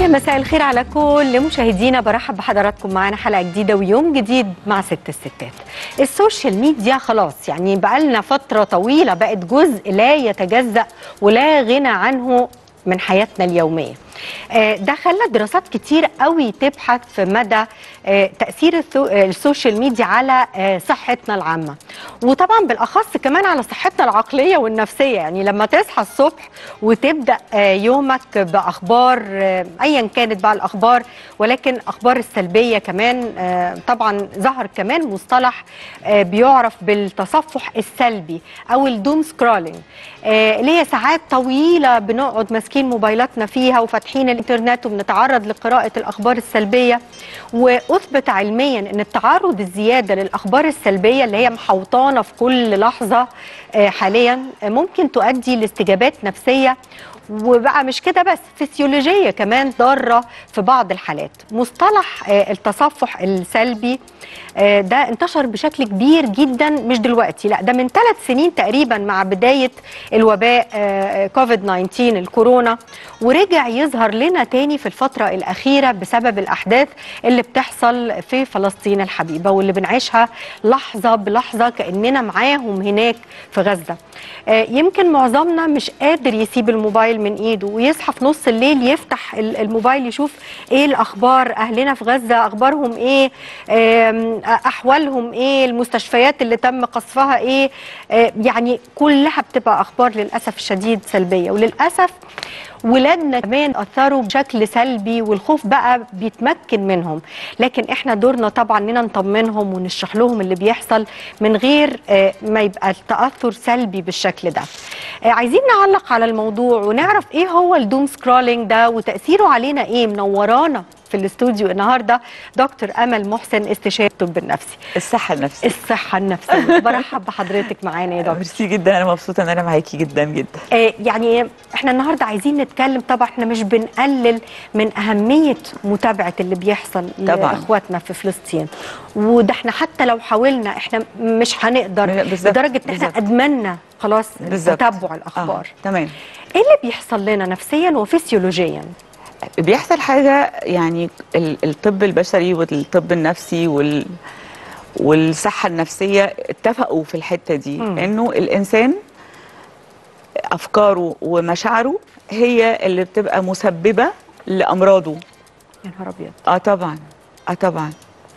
يا مساء الخير على كل مشاهدينا برحب بحضراتكم معانا حلقه جديده ويوم جديد مع ست الستات السوشيال ميديا خلاص يعني بقالنا فتره طويله بقت جزء لا يتجزا ولا غنى عنه من حياتنا اليوميه آه، ده خلى دراسات كتير قوي تبحث في مدى آه، تاثير الثو- آه، السوشيال ميديا على آه، صحتنا العامه وطبعا بالاخص كمان على صحتنا العقليه والنفسيه يعني لما تصحى الصبح وتبدا آه، يومك باخبار آه، ايا كانت بقى الاخبار ولكن اخبار السلبيه كمان آه، طبعا ظهر كمان مصطلح آه، بيعرف بالتصفح السلبي او الدوم سكرولينج آه، اللي هي ساعات طويله بنقعد ماسكين موبايلاتنا فيها وفاتحين الانترنت وبنتعرض لقراءه الاخبار السلبيه واثبت علميا ان التعرض الزياده للاخبار السلبيه اللي هي محوطانه في كل لحظه آه، حاليا آه، ممكن تؤدي لاستجابات نفسيه وبقى مش كده بس فسيولوجيه كمان ضاره في بعض الحالات مصطلح آه، التصفح السلبي آه، ده انتشر بشكل كبير جدا مش دلوقتي لا ده من ثلاث سنين تقريبا مع بدايه الوباء آه، كوفيد 19 الكورونا ورجع يظهر لنا تاني في الفتره الاخيره بسبب الاحداث اللي بتحصل في فلسطين الحبيبه واللي بنعيشها لحظه بلحظه كاننا معاهم هناك في غزه آه، يمكن معظمنا مش قادر يسيب الموبايل من ايده ويصحى في نص الليل يفتح ال- الموبايل يشوف ايه الاخبار اهلنا في غزه اخبارهم ايه آم، احوالهم ايه المستشفيات اللي تم قصفها ايه آه، يعني كلها بتبقى اخبار للاسف الشديد سلبيه وللاسف ولادنا كمان اثروا بشكل سلبي والخوف بقى بيتمكن منهم لكن احنا دورنا طبعا اننا نطمنهم ونشرح لهم اللي بيحصل من غير آه، ما يبقى التاثر سلبي بالشكل ده آه، عايزين نعلق على الموضوع ونعرف ايه هو الدوم سكرولينج ده وتاثيره علينا ايه منورانا في الاستوديو النهارده دكتور امل محسن استشاري الطب النفسي الصحة النفسية الصحه النفسيه برحب بحضرتك معانا يا دكتور ميرسي جدا انا مبسوطة ان انا معاكي جدا جدا آه، يعني احنا النهارده عايزين نتكلم طبعا احنا مش بنقلل من اهميه متابعه اللي بيحصل طبعاً. لاخواتنا في فلسطين وده احنا حتى لو حاولنا احنا مش هنقدر بالظبط، لدرجه ان احنا بالظبط. ادمنا خلاص بالظبط. تتبع الاخبار آه. تمام ايه اللي بيحصل لنا نفسيا وفسيولوجيا بيحصل حاجة يعني ال- الطب البشري والطب النفسي وال والصحة النفسية اتفقوا في الحتة دي مم. انه الانسان افكاره ومشاعره هي اللي بتبقى مسببة لامراضه يا نهار ابيض اه طبعا اه طبعا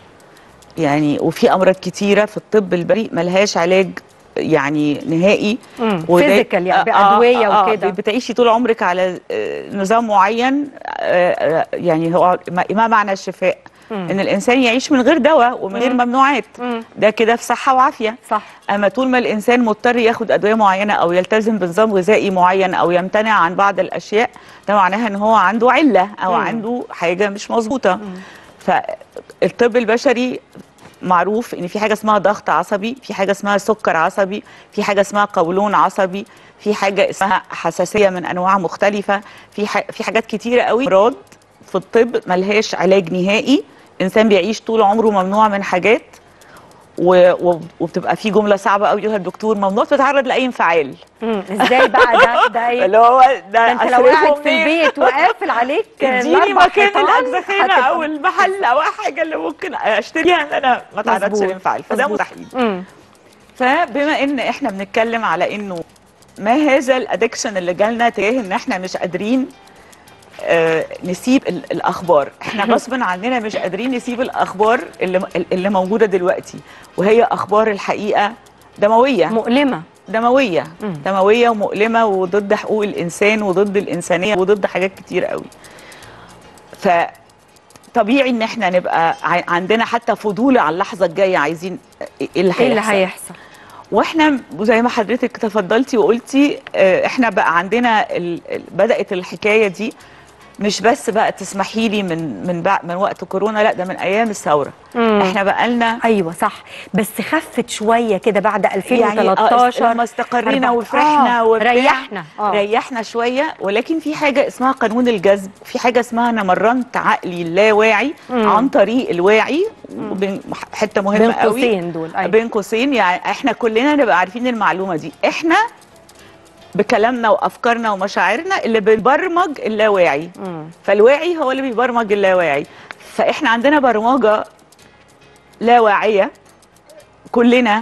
يعني وفي امراض كتيره في الطب البريء ملهاش علاج يعني نهائي مم. وده- physical يعني آه، بأدوية آه، آه، وكده. بتعيشي طول عمرك على آه، نظام معين آه، آه، يعني هو ما ما معنى الشفاء مم. ان الانسان يعيش من غير دواء ومن غير مم. ممنوعات مم. ده كده في صحه وعافيه صح اما طول ما الانسان مضطر ياخد ادويه معينه او يلتزم بنظام غذائي معين او يمتنع عن بعض الاشياء ده معناها ان هو عنده عله او مم. عنده حاجه مش مظبوطه فالطب البشري معروف ان في حاجه اسمها ضغط عصبي في حاجه اسمها سكر عصبي في حاجه اسمها قولون عصبي في حاجه اسمها حساسيه من انواع مختلفه في ح... في حاجات كتيره قوي امراض في الطب ملهاش علاج نهائي انسان بيعيش طول عمره ممنوع من حاجات و... و... وبتبقى في جمله صعبه قوي يقولها الدكتور ممنوع تتعرض لاي انفعال مم. ازاي بقى ده ده ايه اللي هو ده ده انت لو أصرفه قاعد في منين؟ البيت وقافل عليك اديني الأربع مكان حيطان، الاجزخانه هتبقى- او المحل او حاجه اللي ممكن اشتريها ان انا ما اتعرضش مظبوط، للانفعال فده مظبوط. مستحيل مم. فبما ان احنا بنتكلم على انه ما هذا الادكشن اللي جالنا تجاه ان احنا مش قادرين آه نسيب ال- الاخبار احنا غصبا عننا مش قادرين نسيب الاخبار اللي اللي موجوده دلوقتي وهي اخبار الحقيقه دمويه مؤلمه دمويه مم. دمويه ومؤلمه وضد حقوق الانسان وضد الانسانيه وضد حاجات كتير قوي ف طبيعي ان احنا نبقى ع- عندنا حتى فضول على اللحظه الجايه عايزين ايه اللي ايه اللي هيحصل هيحصل واحنا زي ما حضرتك تفضلتي وقلتي آه، احنا بقى عندنا ال... ال- بدات الحكايه دي مش بس بقى تسمحي لي من من بع... من وقت كورونا لا ده من ايام الثوره مم. احنا بقى لنا ايوه صح بس خفت شويه كده بعد يعني 2013 لما استقرينا أربعة- وفرحنا آه، وبتاع، ريحنا اه ريحنا شويه ولكن في حاجه اسمها قانون الجذب في حاجه اسمها انا مرنت عقلي اللاواعي مم. عن طريق الواعي وبين- حته مهمه بين قوي قوسين دول ايوه بين قوسين يعني احنا كلنا نبقى عارفين المعلومه دي احنا بكلامنا وافكارنا ومشاعرنا اللي بنبرمج اللاواعي مم. فالواعي هو اللي بيبرمج اللاواعي فاحنا عندنا برمجه لا واعيه كلنا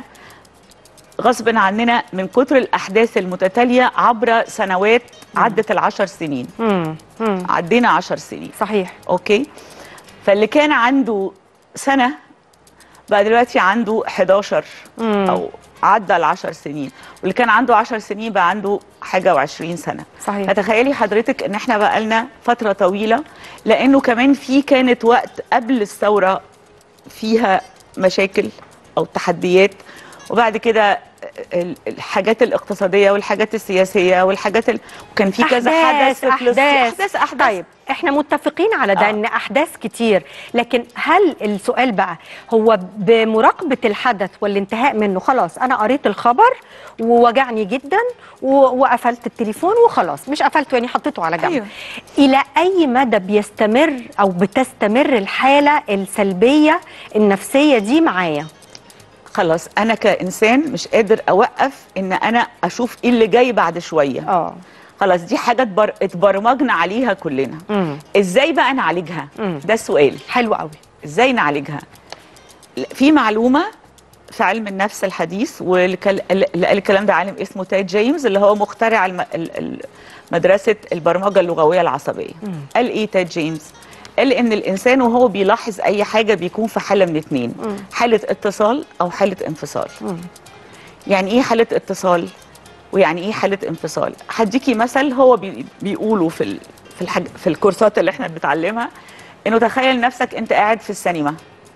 غصب عننا من كتر الاحداث المتتاليه عبر سنوات عدت العشر سنين مم. مم. عدينا عشر سنين صحيح اوكي فاللي كان عنده سنه بقى دلوقتي عنده 11 مم. او عدى العشر سنين واللي كان عنده 10 سنين بقى عنده حاجه و20 سنه صحيح فتخيلي حضرتك ان احنا بقى لنا فتره طويله لانه كمان في كانت وقت قبل الثوره فيها مشاكل او تحديات وبعد كده ال- الحاجات الاقتصاديه والحاجات السياسيه والحاجات ال... وكان في كذا حدث في فلسطين. أحداث احداث احداث طيب احنا متفقين على ده آه. ان احداث كتير لكن هل السؤال بقى هو بمراقبه الحدث والانتهاء منه خلاص انا قريت الخبر ووجعني جدا و- وقفلت التليفون وخلاص مش قفلته يعني حطيته على جنب أيوه. الى اي مدى بيستمر او بتستمر الحاله السلبيه النفسيه دي معايا خلاص انا كانسان مش قادر اوقف ان انا اشوف ايه اللي جاي بعد شويه اه خلاص دي حاجه اتبر... اتبرمجنا عليها كلنا امم ازاي بقى نعالجها مم. ده السؤال حلو قوي ازاي نعالجها في معلومه في علم النفس الحديث واللي كال- اللي قال الكلام ده عالم اسمه تايد جيمس اللي هو مخترع الم... ال- ال- مدرسه البرمجه اللغويه العصبيه قال ايه تايد جيمس قال ان الانسان وهو بيلاحظ اي حاجه بيكون في حاله من اتنين مم. حاله اتصال او حاله انفصال مم. يعني ايه حاله اتصال ويعني ايه حاله انفصال هديكي مثل هو بي بيقولوا في ال في الحاج في الكورسات اللي احنا بنتعلمها انه تخيل نفسك انت قاعد في السينما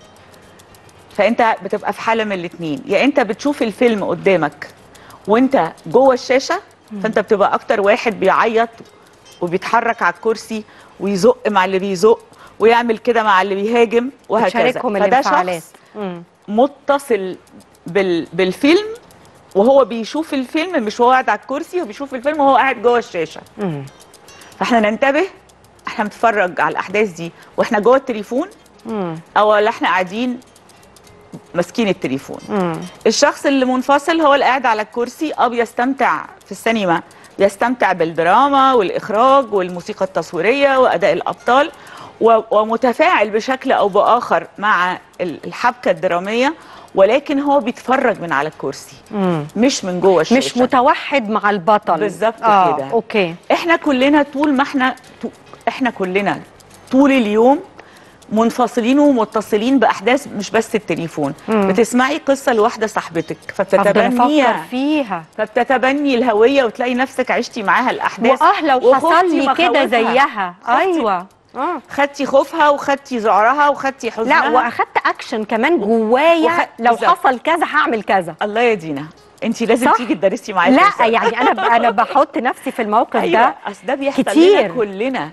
فانت بتبقى في حاله من الاثنين يا انت بتشوف الفيلم قدامك وانت جوه الشاشه فانت بتبقى اكتر واحد بيعيط وبيتحرك على الكرسي ويزق مع اللي بيزق ويعمل كده مع اللي بيهاجم وهكذا تشاركهم فده الانفعالات شخص مم. متصل بال... بالفيلم وهو بيشوف الفيلم مش وهو قاعد على الكرسي هو بيشوف الفيلم وهو قاعد جوه الشاشه مم. فاحنا ننتبه احنا بنتفرج على الاحداث دي واحنا جوه التليفون مم. او اللي احنا قاعدين ماسكين التليفون مم. الشخص اللي منفصل هو اللي قاعد على الكرسي اه بيستمتع في السينما بيستمتع بالدراما والاخراج والموسيقى التصويريه واداء الابطال و- ومتفاعل بشكل او باخر مع ال- الحبكه الدراميه ولكن هو بيتفرج من على الكرسي مم. مش من جوه الشاشه مش متوحد مع البطل بالظبط آه. كده. اوكي احنا كلنا طول ما احنا تو- احنا كلنا طول اليوم منفصلين ومتصلين باحداث مش بس التليفون مم. بتسمعي قصه لواحده صاحبتك افضل افكر فبتتبنيها فيها فبتتبني الهويه وتلاقي نفسك عشتي معاها الاحداث واه لو وخفتي حصل لي كده مخاوفها. زيها خفتي- ايوه اه خدتي خوفها وخدتي ذعرها وخدتي حزنها لا واخدت اكشن كمان جوايا وخ- لو بالظبط. حصل كذا هعمل كذا الله يا دينا انت لازم صح؟ تيجي تدرسي معايا لا كورسات. يعني انا ب- انا بحط نفسي في الموقف ايوه ده اصل ده بيحصل كتير. لنا كلنا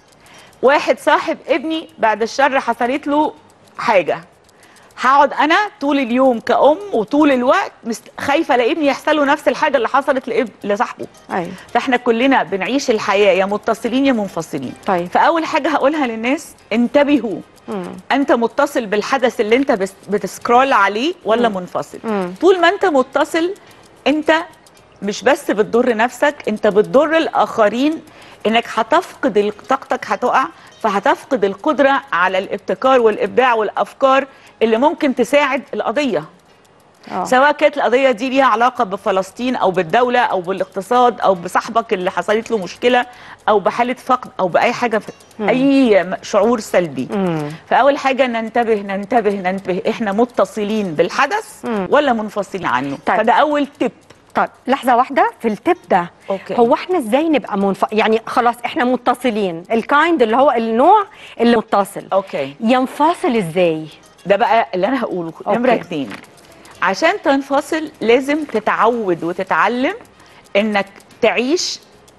واحد صاحب ابني بعد الشر حصلت له حاجه هقعد انا طول اليوم كأم وطول الوقت مست... خايفه لابني يحصل له نفس الحاجه اللي حصلت لإب... لصاحبه ايوه فاحنا كلنا بنعيش الحياه يا متصلين يا منفصلين طيب فاول حاجه هقولها للناس انتبهوا مم. انت متصل بالحدث اللي انت بس... بتسكرول عليه ولا منفصل مم. طول ما انت متصل انت مش بس بتضر نفسك انت بتضر الاخرين انك هتفقد ال- طاقتك هتقع فهتفقد القدره على الابتكار والابداع والافكار اللي ممكن تساعد القضيه آه. سواء كانت القضيه دي ليها علاقه بفلسطين او بالدوله او بالاقتصاد او بصاحبك اللي حصلت له مشكله او بحاله فقد او باي حاجه في اي م- شعور سلبي مم. فاول حاجه ننتبه ننتبه ننتبه احنا متصلين بالحدث مم. ولا منفصلين عنه طيب. فده اول تip طيب لحظه واحده في التip ده أوكي. هو احنا ازاي نبقى منف... يعني خلاص احنا متصلين الكايند اللي هو النوع اللي متصل اوكي ينفصل ازاي ده بقى اللي انا هقوله أوكي. نمره اتنين عشان تنفصل لازم تتعود وتتعلم انك تعيش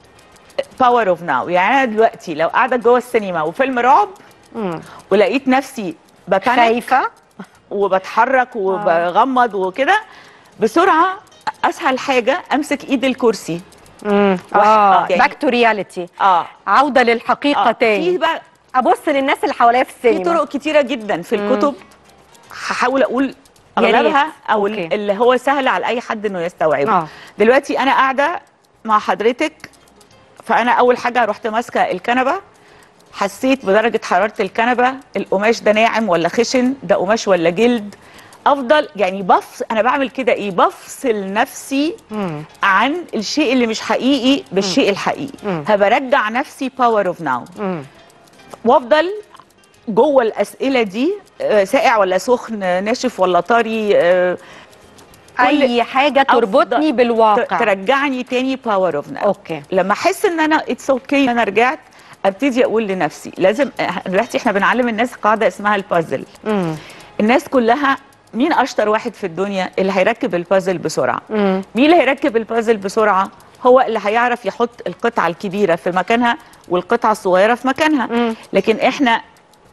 باور اوف ناو يعني انا دلوقتي لو قاعده جوه السينما وفيلم رعب مم. ولقيت نفسي ببانك خايفه وبتحرك وبغمض وكده بسرعه اسهل حاجه امسك ايد الكرسي امم واحد- اه آه، يعني- باك تو رياليتي اه عوده للحقيقه اه في تاني بقى ابص للناس اللي حواليا في في السينما طرق كتيره جدا في الكتب هحاول اقول يا ريت. اغلبها او أوكي. اللي هو سهل على اي حد انه يستوعبه آه. دلوقتي انا قاعده مع حضرتك فانا اول حاجه رحت ماسكه الكنبه حسيت بدرجه حراره الكنبه القماش ده ناعم ولا خشن ده قماش ولا جلد افضل يعني بفصل انا بعمل كده ايه بفصل نفسي مم. عن الشيء اللي مش حقيقي بالشيء الحقيقي مم. هبرجع نفسي باور اوف ناو مم. وافضل جوه الاسئله دي آه، ساقع ولا سخن آه، ناشف ولا طري آه، كل- اي حاجه تربطني ت- بالواقع ترجعني تاني باور اوف ناو اوكي لما احس ان انا اتس اوكي okay انا رجعت ابتدي اقول لنفسي لازم آه، دلوقتي احنا بنعلم الناس قاعده اسمها البازل مم. الناس كلها مين اشطر واحد في الدنيا اللي هيركب البازل بسرعه مم. مين اللي هيركب البازل بسرعه هو اللي هيعرف يحط القطعه الكبيره في مكانها والقطعه الصغيره في مكانها مم. لكن احنا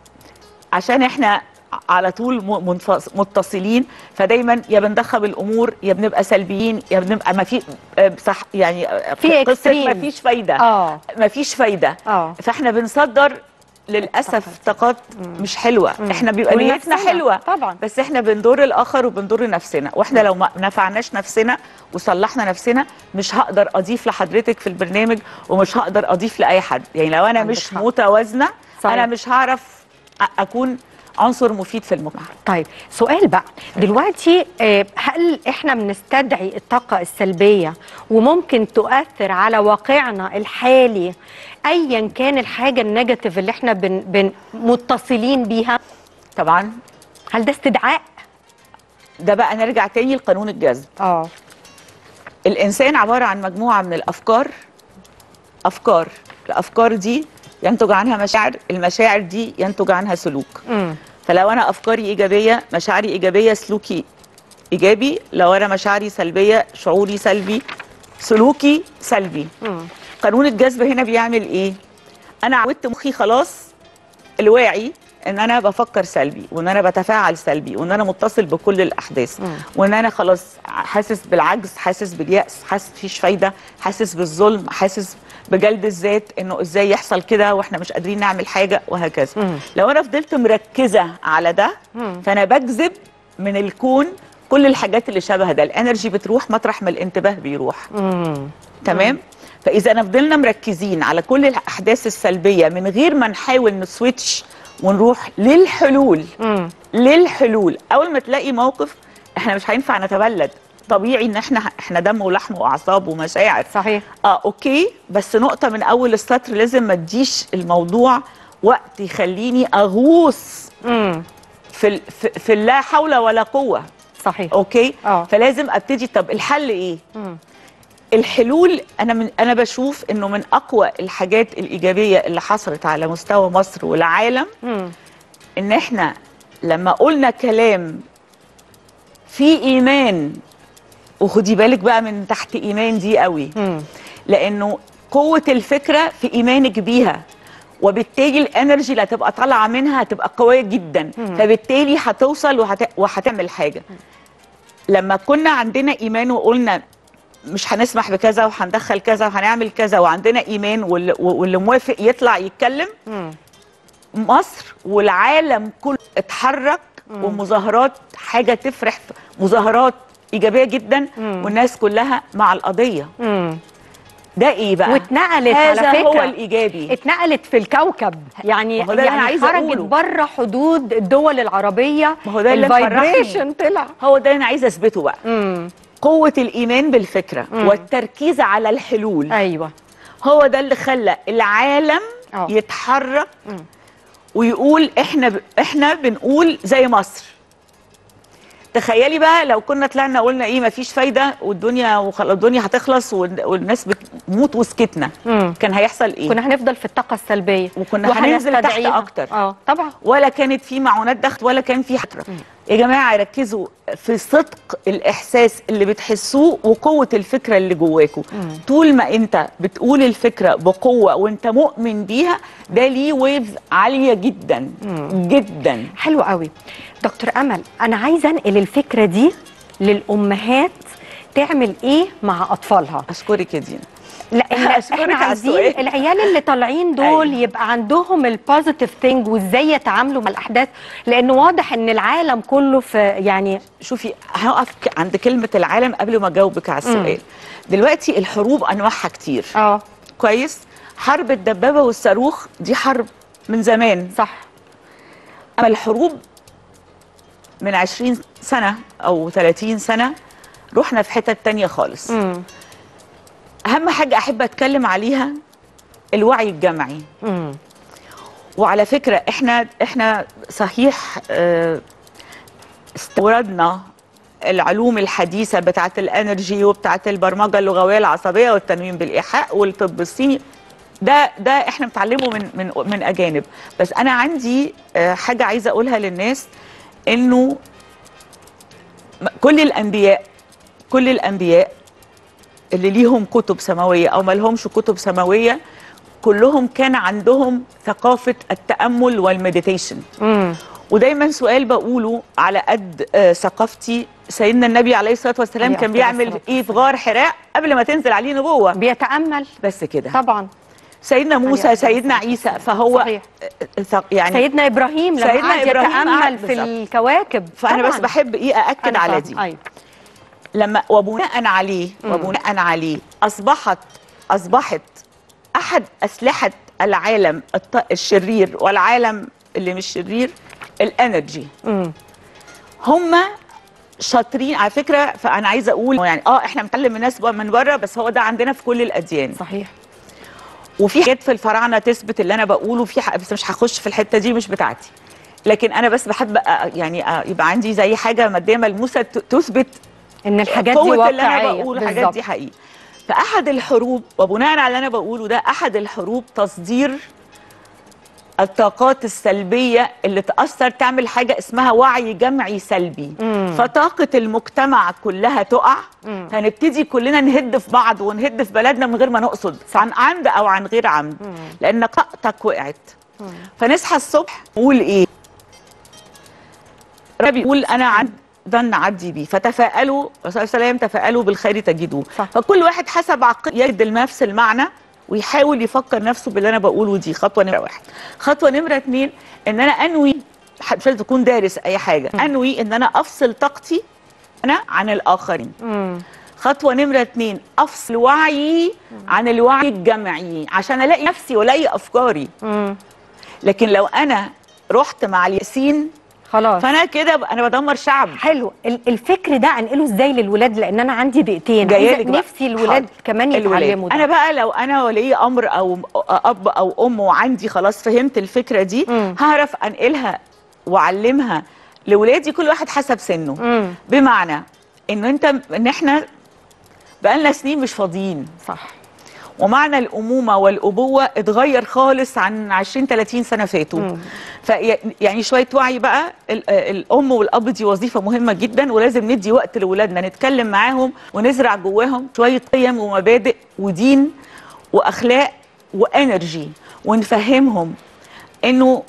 عشان احنا على طول م- منفص- متصلين فدايما يا بنضخم الامور يا بنبقى سلبيين يا بنبقى ما في آه، صح يعني آه، في قصه extreme. ما فيش فايده اه ما فيش فايده اه فاحنا بنصدر للاسف طاقات مش حلوه احنا بيبقى نيتنا ولنفسنا. حلوه طبعا بس احنا بنضر الاخر وبنضر نفسنا واحنا لو ما نفعناش نفسنا وصلحنا نفسنا مش هقدر اضيف لحضرتك في البرنامج ومش هقدر اضيف لاي حد يعني لو انا عندك مش حق. متوازنه صحيح. انا مش هعرف أ- اكون عنصر مفيد في المجتمع طيب سؤال بقى دلوقتي آه، هل احنا بنستدعي الطاقة السلبية وممكن تؤثر على واقعنا الحالي ايا كان الحاجة النيجاتيف اللي احنا بن بن متصلين بيها طبعا هل ده استدعاء؟ ده بقى نرجع تاني لقانون الجذب اه الانسان عباره عن مجموعه من الافكار افكار الافكار دي ينتج عنها مشاعر المشاعر دي ينتج عنها سلوك امم فلو انا افكاري ايجابيه مشاعري ايجابيه سلوكي ايجابي لو انا مشاعري سلبيه شعوري سلبي سلوكي سلبي امم قانون الجذب هنا بيعمل ايه انا عودت مخي خلاص الواعي ان انا بفكر سلبي وان انا بتفاعل سلبي وان انا متصل بكل الاحداث مم. وان انا خلاص حاسس بالعجز حاسس بالياس حاسس مفيش فايده حاسس بالظلم حاسس بجلد الذات انه ازاي يحصل كده واحنا مش قادرين نعمل حاجه وهكذا مم. لو انا فضلت مركزه على ده مم. فانا بجذب من الكون كل الحاجات اللي شبه ده الانرجي بتروح مطرح ما الانتباه بيروح امم تمام فاذا أنا فضلنا مركزين على كل الاحداث السلبيه من غير ما نحاول نسويتش ونروح للحلول امم للحلول اول ما تلاقي موقف احنا مش هينفع نتبلد طبيعي ان احنا احنا دم ولحم واعصاب ومشاعر صحيح اه اوكي بس نقطه من اول السطر لازم ما تديش الموضوع وقت يخليني اغوص امم في ال- في, في اللا حول ولا قوه صحيح اوكي آه. فلازم ابتدي طب الحل ايه مم. الحلول انا من انا بشوف انه من اقوى الحاجات الايجابيه اللي حصلت على مستوى مصر والعالم امم ان احنا لما قلنا كلام فيه ايمان وخدي بالك بقى من تحت ايمان دي قوي امم لانه قوه الفكره في ايمانك بيها وبالتالي الانرجي اللي هتبقى طالعه منها هتبقى قويه جدا مم. فبالتالي هتوصل وهت... وهتعمل حاجه لما كنا عندنا ايمان وقلنا مش هنسمح بكذا وهندخل كذا وهنعمل كذا وعندنا ايمان واللي, واللي موافق يطلع يتكلم امم مصر والعالم كله اتحرك ومظاهرات حاجه تفرح مظاهرات ايجابيه جدا مم. والناس كلها مع القضيه امم ده ايه بقى واتنقلت هذا على فكرة هو الايجابي اتنقلت في الكوكب يعني ما هو ده اللي أنا يعني عايزة خرجت أقوله. بره حدود الدول العربيه ما هو ده اللي مفرحني. الفايبريشن طلع هو ده اللي انا عايزه اثبته بقى امم قوه الايمان بالفكره مم. والتركيز على الحلول ايوه هو ده اللي خلى العالم اه. يتحرك مم. ويقول احنا ب... احنا بنقول زي مصر تخيلي بقى لو كنا طلعنا قلنا ايه مفيش فايده والدنيا وخلاص الدنيا هتخلص وال- والناس بتموت وسكتنا مم. كان هيحصل ايه كنا هنفضل في الطاقه السلبيه وكنا هننزل تحت وهنستدعيها. أكتر. اه طبعا ولا كانت في معونات دخل ولا كان في حترة يا جماعه ركزوا في صدق الاحساس اللي بتحسوه وقوه الفكره اللي جواكم مم. طول ما انت بتقول الفكره بقوه وانت مؤمن بيها ده ليه ويفز عاليه جدا مم. جدا حلو قوي دكتور امل انا عايزه انقل الفكره دي للامهات تعمل ايه مع اطفالها اشكرك يا دينا لا إحنا- أشكرك احنا على عايزين السؤال. العيال اللي طالعين دول أيوة. يبقى عندهم البوزيتيف ثينج وازاي يتعاملوا مع الاحداث لانه واضح ان العالم كله في يعني شوفي هقف ك- عند كلمه العالم قبل ما اجاوبك على السؤال دلوقتي الحروب انواعها كتير اه كويس حرب الدبابه والصاروخ دي حرب من زمان صح اما الحروب من 20 سنه او 30 سنه رحنا في حتة تانية خالص امم اهم حاجه احب اتكلم عليها الوعي الجمعي امم وعلى فكره احنا احنا صحيح آه، استوردنا العلوم الحديثه بتاعه الانرجي وبتاعه البرمجه اللغويه العصبيه والتنويم بالايحاء والطب الصيني ده ده احنا بنتعلمه من من من اجانب بس انا عندي آه، حاجه عايزه اقولها للناس انه م- كل الانبياء كل الانبياء اللي ليهم كتب سماويه او ما لهمش كتب سماويه كلهم كان عندهم ثقافه التامل والمديتيشن امم ودايما سؤال بقوله على قد آه، ثقافتي سيدنا النبي عليه الصلاه والسلام عليه كان أفضل بيعمل الصلاة ايه في غار حراء قبل ما تنزل عليه نبوه بيتامل بس كده طبعا سيدنا عليه موسى أفضل سيدنا الصلاة عيسى والسلام. فهو صحيح. آه، ثق- يعني سيدنا ابراهيم لما سيدنا قعد إبراهيم يتامل قعد في بالظبط. الكواكب فانا بس طبعاً. بحب ايه ااكد أنا على فاهمة. دي ايوه لما وبناء عليه مم. وبناء عليه اصبحت اصبحت احد اسلحه العالم الط- الشرير والعالم اللي مش شرير الانرجي امم هم شاطرين على فكره فانا عايزه اقول يعني اه احنا بنتعلم من الناس من بره بس هو ده عندنا في كل الاديان صحيح وفي حاجات في الفراعنه تثبت اللي انا بقوله في حق بس مش هخش في الحته دي مش بتاعتي لكن انا بس بحب أ- يعني أ- يبقى عندي زي حاجه ماديه ملموسه ت- تثبت ان الحاجات دي قوة اللي انا واقعيه بقوله الحاجات بالظبط. دي حقيقي فاحد الحروب وبناء على اللي انا بقوله ده احد الحروب تصدير الطاقات السلبيه اللي تاثر تعمل حاجه اسمها وعي جمعي سلبي مم. فطاقه المجتمع كلها تقع مم. هنبتدي كلنا نهد في بعض ونهد في بلدنا من غير ما نقصد عن عمد او عن غير عمد لان طاقتك وقعت فنصحى الصبح نقول ايه ربنا بيقول انا عد ظن عبدي بي فتفاءلوا الرسول صلى الله عليه وسلم تفاءلوا بالخير تجدوه صح. فكل واحد حسب عقل يجد نفس المعنى ويحاول يفكر نفسه باللي انا بقوله دي خطوه نمره واحد خطوه نمره اتنين ان انا انوي مش لازم تكون دارس اي حاجه انوي ان انا افصل طاقتي انا عن الاخرين امم خطوه نمره اتنين افصل وعيي عن الوعي الجمعي عشان الاقي نفسي والاقي افكاري امم لكن لو انا رحت مع الياسين خلاص فانا كده ب- انا بدمر شعب حلو ال- الفكر ده انقله ازاي للولاد لان انا عندي دقيقتين جاية عايزة لك بقى. نفسي الولاد حاضر. كمان الولاد. يتعلموا ده انا بقى لو انا ولي امر او اب او ام وعندي خلاص فهمت الفكره دي مم. هعرف انقلها واعلمها لاولادي كل واحد حسب سنه امم بمعنى ان انت ان احنا بقالنا سنين مش فاضيين صح ومعنى الامومه والابوه اتغير خالص عن 20 30 سنه فاتوا مم. ف يعني شويه وعي بقى ال- الام والاب دي وظيفه مهمه جدا ولازم ندي وقت لاولادنا نتكلم معاهم ونزرع جواهم شويه قيم ومبادئ ودين واخلاق وانرجي ونفهمهم انه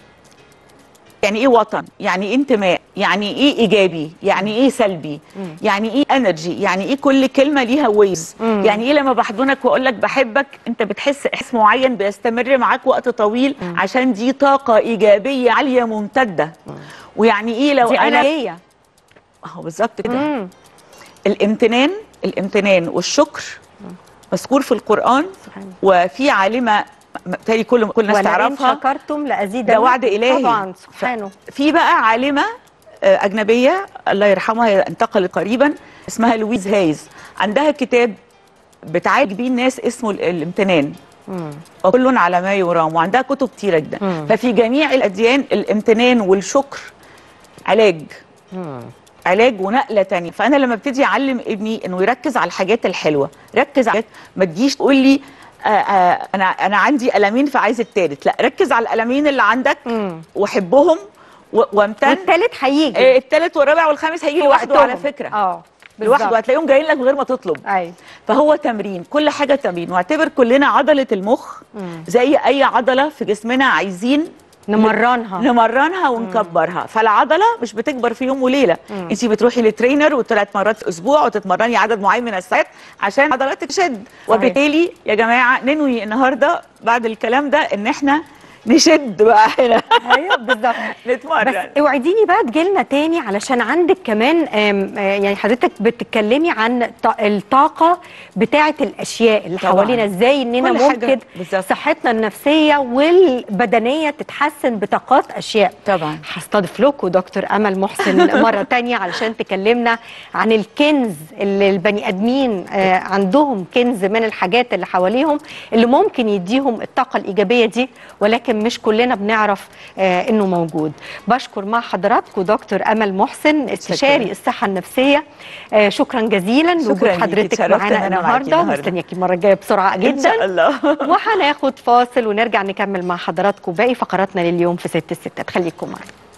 يعني ايه وطن يعني ايه انتماء يعني ايه ايجابي يعني ايه سلبي يعني ايه انرجي يعني ايه كل كلمه ليها ويز مم. يعني ايه لما بحضنك واقول لك بحبك انت بتحس احساس معين بيستمر معاك وقت طويل عشان دي طاقه ايجابيه عاليه ممتده ويعني ايه لو دي انا انانيه اهو بالظبط كده امم الامتنان الامتنان والشكر مذكور في القران سبحان وفي عالمه بالتالي كل كل الناس ولئن تعرفها شكرتم لازيدنكم ده وعد إلهي. طبعا سبحانه في بقى عالمه آه، اجنبيه الله يرحمها هي انتقلت قريبا اسمها لويز هايز عندها كتاب بتعالج بيه الناس اسمه ال- الامتنان مم. وكل على ما يرام وعندها كتب كتيره جدا مم. ففي جميع الاديان الامتنان والشكر علاج مم. علاج ونقله تانية فانا لما ابتدي اعلم ابني انه يركز على الحاجات الحلوه ركز على ما تجيش تقول لي آه آه انا انا عندي المين فعايز التالت لا ركز على الالمين اللي عندك مم. وحبهم و- وامتن والتالت هيجي آه التالت والرابع والخامس هيجي في لوحده وقتهم. على فكره اه لوحده بالظبط. هتلاقيهم جايين لك من غير ما تطلب ايوه فهو تمرين كل حاجه تمرين واعتبر كلنا عضله المخ مم. زي اي عضله في جسمنا عايزين نمرنها نمرنها ونكبرها فالعضله مش بتكبر في يوم وليله انت بتروحي لترينر وثلاث مرات في اسبوع وتتمرني عدد معين من الساعات عشان عضلاتك تشد وبالتالي يا جماعه ننوي النهارده بعد الكلام ده ان احنا نشد بقى هنا ايوه بالظبط نتمرن بس اوعديني بقى تجيلنا تاني علشان عندك كمان آم، آه، يعني حضرتك بتتكلمي عن ط- الطاقة بتاعة الأشياء اللي طبعاً. حوالينا ازاي اننا كل حاجة ممكن بالظبط. صحتنا النفسية والبدنية تتحسن بطاقات أشياء طبعا هستضيف لكم دكتور امل محسن مره تانية علشان تكلمنا عن الكنز اللي البني ادمين آه، عندهم كنز من الحاجات اللي حواليهم اللي ممكن يديهم الطاقه الايجابيه دي ولكن مش كلنا بنعرف آه، انه موجود بشكر مع حضراتكم دكتور امل محسن استشاري الصحه النفسيه آه، شكرا جزيلا شكراً لوجود ليكي، حضرتك اتشرفت معانا إن أنا معاكي النهارده النهاردة. مستنياكي المره الجايه بسرعه ان جدا شاء الله وهناخد فاصل ونرجع نكمل مع حضراتكم باقي فقراتنا لليوم في ست الستات خليكم معنا